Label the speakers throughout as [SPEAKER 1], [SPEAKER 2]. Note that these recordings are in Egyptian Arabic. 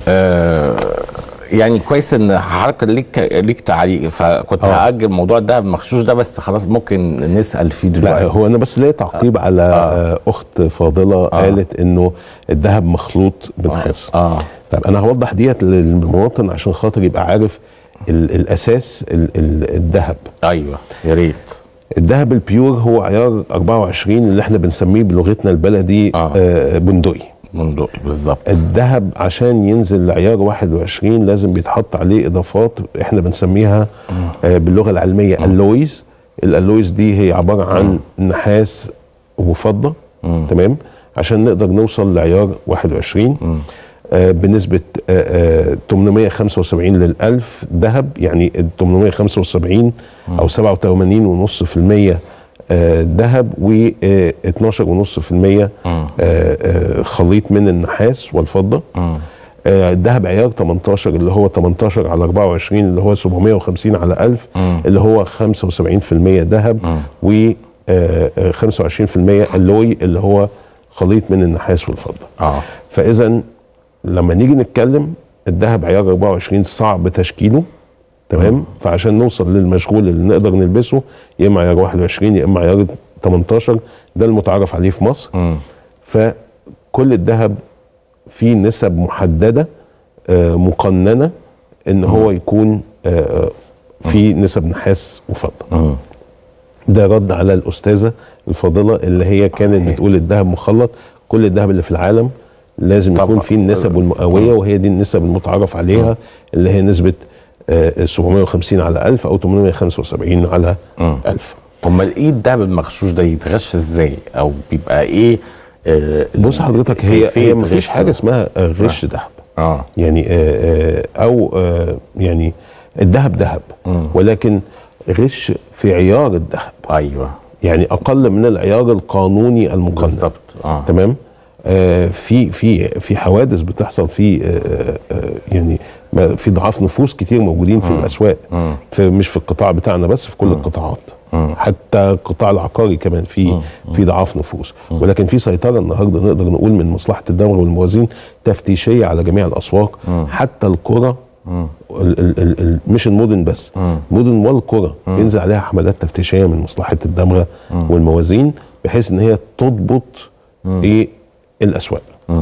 [SPEAKER 1] آه يعني كويس ان حضرتك ليك ليك تعليق فكنت
[SPEAKER 2] آه.
[SPEAKER 1] هاجل الموضوع ده المخشوش ده بس خلاص ممكن نسال فيه
[SPEAKER 2] لا
[SPEAKER 1] دلوقتي
[SPEAKER 2] هو انا بس ليا تعقيب على آه. اخت فاضله آه. قالت انه الذهب مخلوط بالنحاس
[SPEAKER 1] اه
[SPEAKER 2] طب انا هوضح ديت للمواطن عشان خاطر يبقى عارف ال الاساس ال ال الذهب
[SPEAKER 1] ايوه يا ريت
[SPEAKER 2] الذهب البيور هو عيار 24 اللي احنا بنسميه بلغتنا البلدي
[SPEAKER 1] آه.
[SPEAKER 2] آه بندقي
[SPEAKER 1] منذ بالظبط
[SPEAKER 2] الذهب عشان ينزل لعيار 21 لازم بيتحط عليه اضافات احنا بنسميها آه باللغه العلميه اللويز الالويز دي هي عباره عن نحاس وفضه تمام عشان نقدر نوصل لعيار 21 آه بنسبه آه آه 875 للألف ذهب يعني ال 875 او 87.5% آه، ذهب و آه، 12.5% آه، آه، خليط من النحاس والفضه آه، الذهب عيار 18 اللي هو 18 على 24 اللي هو 750 على 1000 اللي هو 75% ذهب و آه، آه، 25% اللوي اللي هو خليط من النحاس والفضه
[SPEAKER 1] اه
[SPEAKER 2] فاذا لما نيجي نتكلم الذهب عيار 24 صعب تشكيله تمام فعشان نوصل للمشغول اللي نقدر نلبسه يا اما عيار 21 يا اما عيار 18 ده المتعارف عليه في مصر
[SPEAKER 1] مم.
[SPEAKER 2] فكل الذهب فيه نسب محدده آه، مقننه ان هو يكون آه، آه، في نسب نحاس وفضه
[SPEAKER 1] مم.
[SPEAKER 2] ده رد على الاستاذه الفاضله اللي هي كانت
[SPEAKER 1] صحيح.
[SPEAKER 2] بتقول الذهب مخلط كل الذهب اللي في العالم لازم
[SPEAKER 1] طبعا.
[SPEAKER 2] يكون فيه النسب المئويه وهي دي النسب المتعارف عليها اللي هي نسبه آه، 750 على 1000 او 875 على 1000
[SPEAKER 1] امال ايه الدهب المغشوش ده يتغش ازاي او بيبقى ايه آه
[SPEAKER 2] بص حضرتك هي
[SPEAKER 1] كيفية
[SPEAKER 2] هي مفيش
[SPEAKER 1] غشه؟
[SPEAKER 2] حاجه اسمها آه، غش ذهب
[SPEAKER 1] اه
[SPEAKER 2] يعني آه، آه، او آه، يعني الذهب ذهب ولكن غش في عيار الذهب
[SPEAKER 1] ايوه
[SPEAKER 2] يعني اقل من العيار القانوني المقنن
[SPEAKER 1] بالظبط اه
[SPEAKER 2] تمام آه في في في حوادث بتحصل في آه آه يعني ما- في ضعاف نفوس كتير موجودين في الاسواق في مش في القطاع بتاعنا بس في كل القطاعات حتى القطاع العقاري كمان في في ضعاف نفوس ولكن في سيطره النهارده نقدر نقول من مصلحه الدمغ والموازين تفتيشيه على جميع الاسواق حتى القرى ال ال ال ال مش المدن بس المدن والقرى بينزل عليها حملات تفتيشيه من مصلحه الدمغه والموازين بحيث ان هي تضبط ايه الاسواق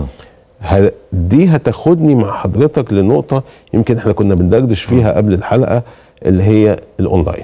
[SPEAKER 2] ه- دي هتاخدني مع حضرتك لنقطه يمكن احنا كنا بندردش فيها قبل الحلقه اللي هي الاونلاين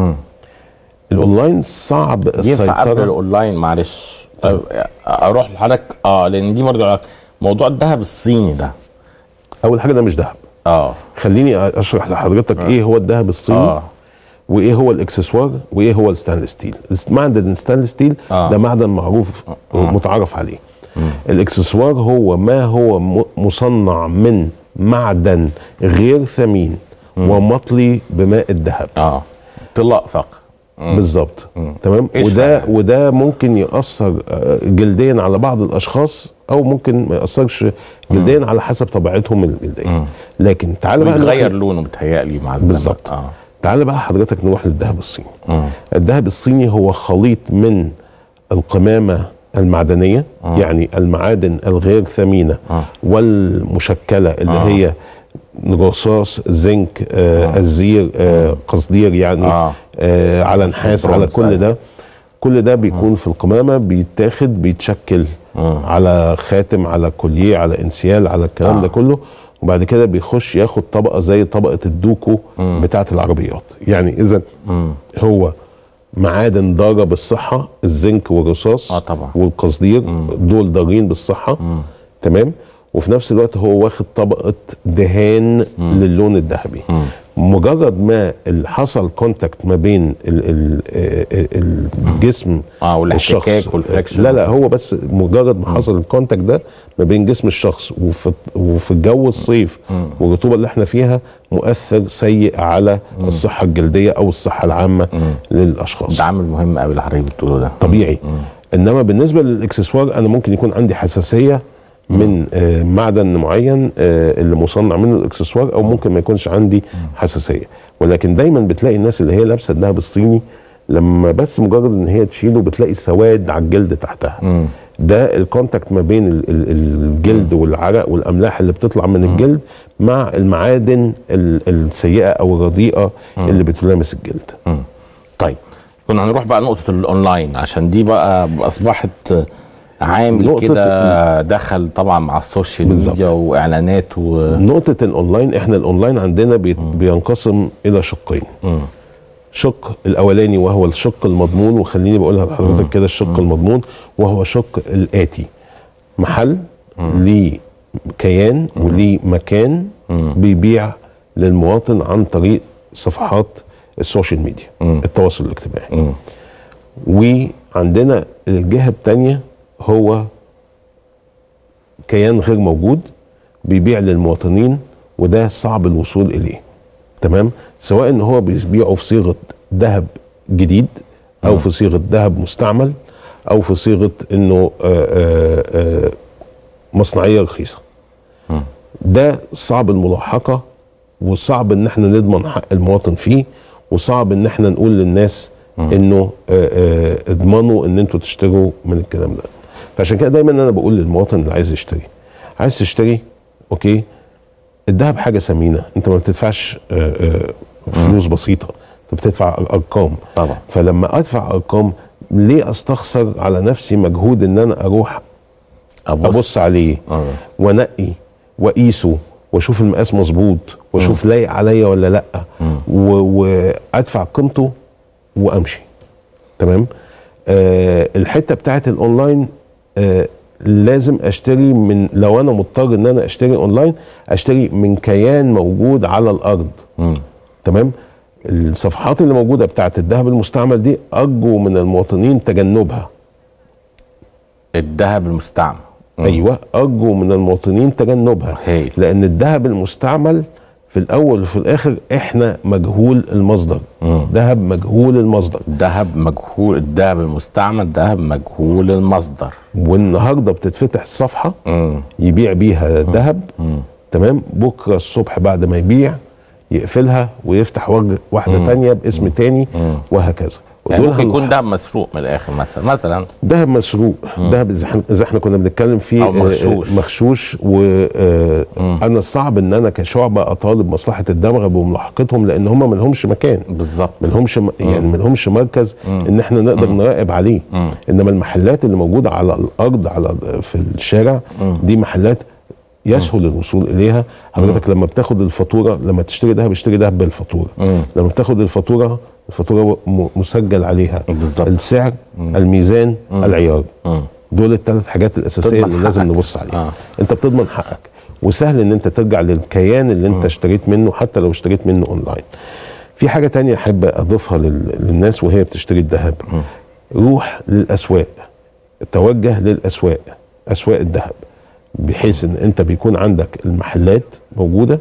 [SPEAKER 2] الاونلاين صعب
[SPEAKER 1] ينفع قبل
[SPEAKER 2] السيطره
[SPEAKER 1] الاونلاين معلش طيب اروح لحضرتك اه لان دي برضه موضوع الذهب الصيني ده
[SPEAKER 2] اول حاجه ده مش ذهب
[SPEAKER 1] اه
[SPEAKER 2] خليني اشرح لحضرتك ايه هو الذهب الصيني
[SPEAKER 1] اه
[SPEAKER 2] وايه هو الاكسسوار وايه هو الستانلس ستيل معدن الستانلس ستيل
[SPEAKER 1] آه.
[SPEAKER 2] ده معدن معروف متعارف عليه الاكسسوار هو ما هو م- مصنع من معدن غير ثمين ومطلي بماء الذهب
[SPEAKER 1] اه طلاق فقط
[SPEAKER 2] بالظبط تمام
[SPEAKER 1] إيش
[SPEAKER 2] وده
[SPEAKER 1] يعني؟
[SPEAKER 2] وده ممكن ياثر آه، جلديا على بعض الاشخاص او ممكن ما ياثرش جلديا على حسب طبيعتهم الجلديه لكن تعالى بقى
[SPEAKER 1] بيتغير
[SPEAKER 2] نروح-
[SPEAKER 1] لونه بتهيألي مع الزمن
[SPEAKER 2] بالظبط
[SPEAKER 1] اه
[SPEAKER 2] تعالى بقى حضرتك نروح للذهب الصيني
[SPEAKER 1] مم.
[SPEAKER 2] الذهب الصيني هو خليط من القمامة المعدنية آه. يعني المعادن الغير ثمينة
[SPEAKER 1] آه.
[SPEAKER 2] والمشكلة اللي آه. هي رصاص زنك آه آه. الزير آه قصدير يعني
[SPEAKER 1] آه.
[SPEAKER 2] آه. آه على نحاس على
[SPEAKER 1] برونز،
[SPEAKER 2] كل
[SPEAKER 1] أيوة.
[SPEAKER 2] ده كل ده بيكون في القمامة بيتاخد بيتشكل
[SPEAKER 1] آه.
[SPEAKER 2] على خاتم على كوليه على انسيال على الكلام
[SPEAKER 1] آه.
[SPEAKER 2] ده كله وبعد كده بيخش ياخد طبقة زي طبقة الدوكو بتاعة العربيات يعني إذا هو معادن ضاره بالصحه الزنك والرصاص
[SPEAKER 1] آه طبعا.
[SPEAKER 2] والقصدير دول ضارين بالصحه تمام وفي نفس الوقت هو واخد طبقه دهان للون الذهبي مجرد ما اللي حصل كونتاكت ما بين ال ال ال الجسم
[SPEAKER 1] اه والاحتكاك
[SPEAKER 2] الشخص
[SPEAKER 1] والفريكشن
[SPEAKER 2] لا لا هو بس مجرد ما حصل الكونتاكت ده ما بين جسم الشخص وفي وفي الجو الصيف والرطوبه اللي احنا فيها مؤثر سيء على الصحه الجلديه او الصحه العامه للاشخاص
[SPEAKER 1] ده عامل مهم قوي اللي حضرتك بتقوله ده
[SPEAKER 2] طبيعي انما بالنسبه للاكسسوار انا ممكن يكون عندي حساسيه من آه، معدن معين آه، اللي مصنع منه الاكسسوار او ممكن ما يكونش عندي حساسيه ولكن دايما بتلاقي الناس اللي هي لابسه الذهب الصيني لما بس مجرد ان هي تشيله بتلاقي سواد على الجلد تحتها ده الكونتاكت ما بين ال- ال- الجلد والعرق والاملاح اللي بتطلع من الجلد مع المعادن ال- السيئه او الرديئه اللي بتلامس الجلد
[SPEAKER 1] مم. طيب كنا هنروح بقى نقطة الأونلاين عشان دي بقى أصبحت عامل
[SPEAKER 2] نقطة
[SPEAKER 1] كده دخل طبعا مع السوشيال
[SPEAKER 2] بالظبط.
[SPEAKER 1] ميديا وإعلانات و
[SPEAKER 2] نقطه الاونلاين احنا الاونلاين عندنا بيت- بينقسم الى شقين
[SPEAKER 1] مم.
[SPEAKER 2] شق الاولاني وهو الشق المضمون وخليني بقولها لحضرتك كده الشق المضمون وهو شق الاتي محل ليه كيان وليه مكان بيبيع للمواطن عن طريق صفحات السوشيال ميديا التواصل الاجتماعي
[SPEAKER 1] مم.
[SPEAKER 2] وعندنا الجهه الثانيه هو كيان غير موجود بيبيع للمواطنين وده صعب الوصول اليه تمام سواء ان هو بيبيعه في صيغه ذهب جديد او في صيغه ذهب مستعمل او في صيغه انه آه، آه، آه، مصنعيه رخيصه ده صعب الملاحقه وصعب ان احنا نضمن حق المواطن فيه وصعب ان احنا نقول للناس انه آه، آه، اضمنوا ان انتوا تشتروا من الكلام ده فعشان كده دايما انا بقول للمواطن اللي عايز يشتري عايز تشتري اوكي الذهب حاجه ثمينه انت ما بتدفعش آه، آه، فلوس بسيطه انت بتدفع ارقام
[SPEAKER 1] طبعا
[SPEAKER 2] فلما ادفع ارقام ليه استخسر على نفسي مجهود ان انا اروح
[SPEAKER 1] أبص,
[SPEAKER 2] ابص عليه
[SPEAKER 1] آه.
[SPEAKER 2] وانقي واقيسه واشوف المقاس مظبوط واشوف لايق عليا ولا لا و- وادفع قيمته وامشي تمام آه الحته بتاعت الاونلاين آه لازم اشتري من لو انا مضطر ان انا اشتري اونلاين اشتري من كيان موجود على الارض
[SPEAKER 1] مم.
[SPEAKER 2] تمام الصفحات اللي موجوده بتاعت الذهب المستعمل دي ارجو من المواطنين تجنبها
[SPEAKER 1] الذهب المستعمل مم.
[SPEAKER 2] ايوه ارجو من المواطنين تجنبها
[SPEAKER 1] هايل.
[SPEAKER 2] لان الذهب المستعمل في الاول وفي الاخر احنا مجهول المصدر
[SPEAKER 1] مم.
[SPEAKER 2] ذهب مجهول المصدر
[SPEAKER 1] ذهب مجهول الذهب المستعمل ذهب مجهول المصدر
[SPEAKER 2] والنهارده بتتفتح الصفحه
[SPEAKER 1] مم.
[SPEAKER 2] يبيع بيها ذهب
[SPEAKER 1] مم.
[SPEAKER 2] تمام بكره الصبح بعد ما يبيع يقفلها ويفتح وجه واحده تانية باسم تاني وهكذا
[SPEAKER 1] يعني
[SPEAKER 2] ودول
[SPEAKER 1] ممكن يكون
[SPEAKER 2] هن-
[SPEAKER 1] ذهب مسروق من الآخر مثلا مثلا
[SPEAKER 2] دهب مسروق دهب اذا احنا اذا احنا كنا بنتكلم فيه
[SPEAKER 1] أو مغشوش.
[SPEAKER 2] آه، مغشوش وانا صعب ان انا كشعبه اطالب مصلحه الدمغه بملاحقتهم لان هم ما لهمش مكان
[SPEAKER 1] بالظبط
[SPEAKER 2] ما لهمش م- يعني ما لهمش مركز ان احنا نقدر نراقب عليه انما المحلات اللي موجوده على الارض على في الشارع دي محلات يسهل الوصول اليها حضرتك لما بتاخد الفاتوره لما تشتري دهب اشتري دهب بالفاتوره لما بتاخد الفاتوره الفاتوره م- مسجل عليها
[SPEAKER 1] بالظبط.
[SPEAKER 2] السعر الميزان العيار
[SPEAKER 1] مم.
[SPEAKER 2] دول الثلاث حاجات الاساسيه
[SPEAKER 1] تضمن
[SPEAKER 2] اللي لازم
[SPEAKER 1] حقك.
[SPEAKER 2] نبص عليها
[SPEAKER 1] آه.
[SPEAKER 2] انت بتضمن حقك وسهل ان انت ترجع للكيان اللي انت اشتريت منه حتى لو اشتريت منه اونلاين في حاجه تانية احب اضيفها لل- للناس وهي بتشتري الذهب روح للاسواق توجه للاسواق اسواق الذهب بحيث ان انت بيكون عندك المحلات موجوده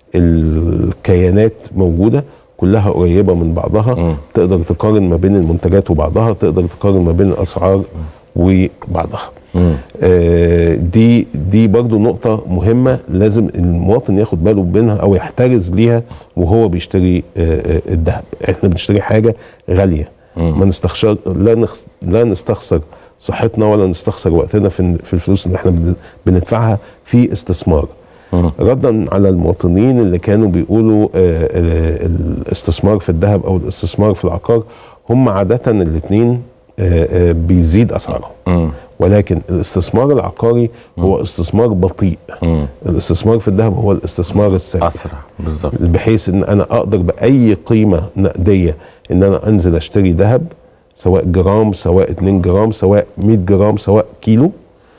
[SPEAKER 2] الكيانات موجوده كلها قريبه من بعضها تقدر تقارن ما بين المنتجات وبعضها تقدر تقارن ما بين الاسعار وبعضها آه، دي دي برضو نقطة مهمة لازم المواطن ياخد باله منها أو يحترز ليها وهو بيشتري آه، آه، الذهب احنا بنشتري حاجة غالية ما نستخسر لا نخس لا نستخسر صحتنا ولا نستخسر وقتنا في في الفلوس اللي احنا بن- بندفعها في استثمار ردا على المواطنين اللي كانوا بيقولوا آه، آه، الاستثمار في الذهب او الاستثمار في العقار هم عادة الاثنين بيزيد اسعارهم
[SPEAKER 1] مم.
[SPEAKER 2] ولكن الاستثمار العقاري هو استثمار بطيء
[SPEAKER 1] مم.
[SPEAKER 2] الاستثمار في الذهب هو الاستثمار السريع
[SPEAKER 1] أسرع بالظبط
[SPEAKER 2] بحيث ان انا اقدر باي قيمه نقديه ان انا انزل اشتري ذهب سواء جرام سواء 2 جرام سواء 100 جرام سواء كيلو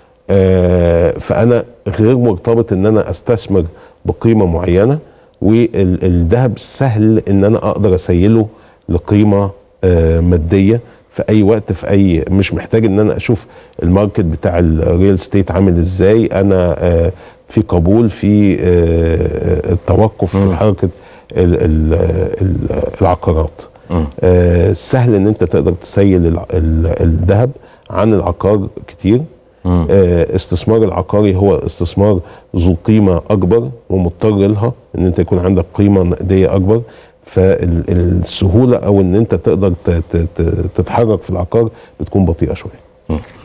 [SPEAKER 2] آه فانا غير مرتبط ان انا استثمر بقيمه معينه والذهب سهل ان انا اقدر اسيله لقيمه آه ماديه في اي وقت في اي مش محتاج ان انا اشوف الماركت بتاع الريل ستيت عامل ازاي انا آه في قبول في آه آه، التوقف في حركه ال- ال- ال- العقارات آه سهل ان انت تقدر تسيل الع- ال- الذهب عن العقار كتير آه استثمار العقاري هو استثمار ذو قيمه اكبر ومضطر لها ان انت يكون عندك قيمه نقديه اكبر فالسهوله او ان انت تقدر ت- ت- ت- تتحرك في العقار بتكون بطيئه شويه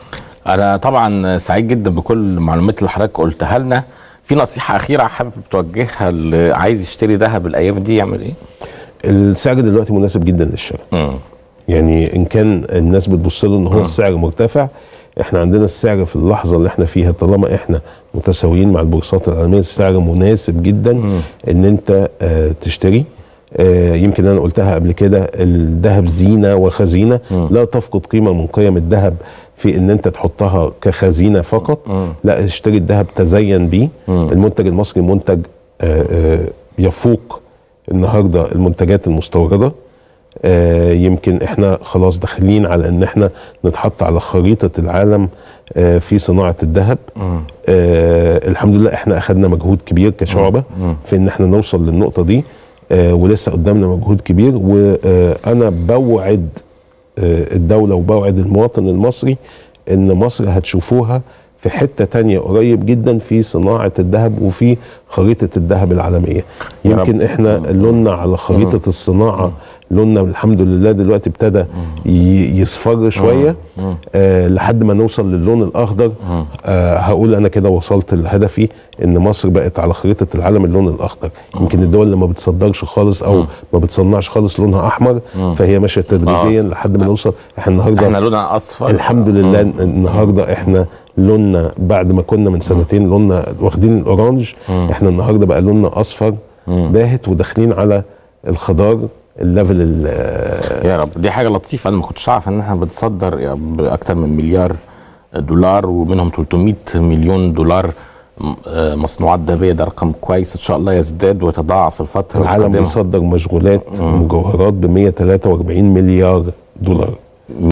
[SPEAKER 1] انا طبعا سعيد جدا بكل المعلومات اللي حضرتك قلتها لنا في نصيحه اخيره حابب توجهها اللي عايز يشتري ذهب الايام دي يعمل ايه
[SPEAKER 2] السعر دلوقتي مناسب جدا للشراء
[SPEAKER 1] مم.
[SPEAKER 2] يعني ان كان الناس بتبص له ان هو السعر مرتفع احنا عندنا السعر في اللحظه اللي احنا فيها طالما احنا متساويين مع البورصات العالميه السعر مناسب جدا ان انت آه تشتري آه يمكن انا قلتها قبل كده الذهب زينه وخزينه لا تفقد قيمه من قيم الذهب في ان انت تحطها كخزينه فقط لا اشتري الذهب تزين بيه المنتج المصري منتج آه آه يفوق النهارده المنتجات المستورده آه، يمكن احنا خلاص داخلين على ان احنا نتحط على خريطه العالم آه، في صناعه الذهب آه، الحمد لله احنا اخذنا مجهود كبير كشعبه في ان احنا نوصل للنقطه دي آه، ولسه قدامنا مجهود كبير وانا بوعد آه، الدوله وبوعد المواطن المصري ان مصر هتشوفوها في حته تانية قريب جدا في صناعه الذهب وفي خريطه الذهب العالميه
[SPEAKER 1] يا رب.
[SPEAKER 2] يمكن احنا لوننا على خريطه الصناعه لوننا الحمد لله دلوقتي ابتدى ي- يصفر شويه آه لحد ما نوصل للون الاخضر آه هقول انا كده وصلت لهدفي ان مصر بقت على خريطه العالم اللون الاخضر يمكن الدول اللي ما بتصدرش خالص او ما بتصنعش خالص لونها احمر فهي ماشيه تدريجيا لحد ما نوصل احنا النهارده
[SPEAKER 1] احنا لونها اصفر
[SPEAKER 2] الحمد لله النهارده احنا لوننا بعد ما كنا من سنتين لوننا واخدين الاورانج احنا النهارده بقى لوننا اصفر باهت وداخلين على الخضار الليفل ال-
[SPEAKER 1] يا رب دي حاجه لطيفه انا ما كنتش اعرف ان احنا بنصدر يعني باكتر من مليار دولار ومنهم 300 مليون دولار م- آه، مصنوعات ذهبيه ده رقم كويس ان شاء الله يزداد ويتضاعف في الفتره
[SPEAKER 2] العالم
[SPEAKER 1] القادمه
[SPEAKER 2] بيصدر مجغولات مجوهرات ب 143 مليار دولار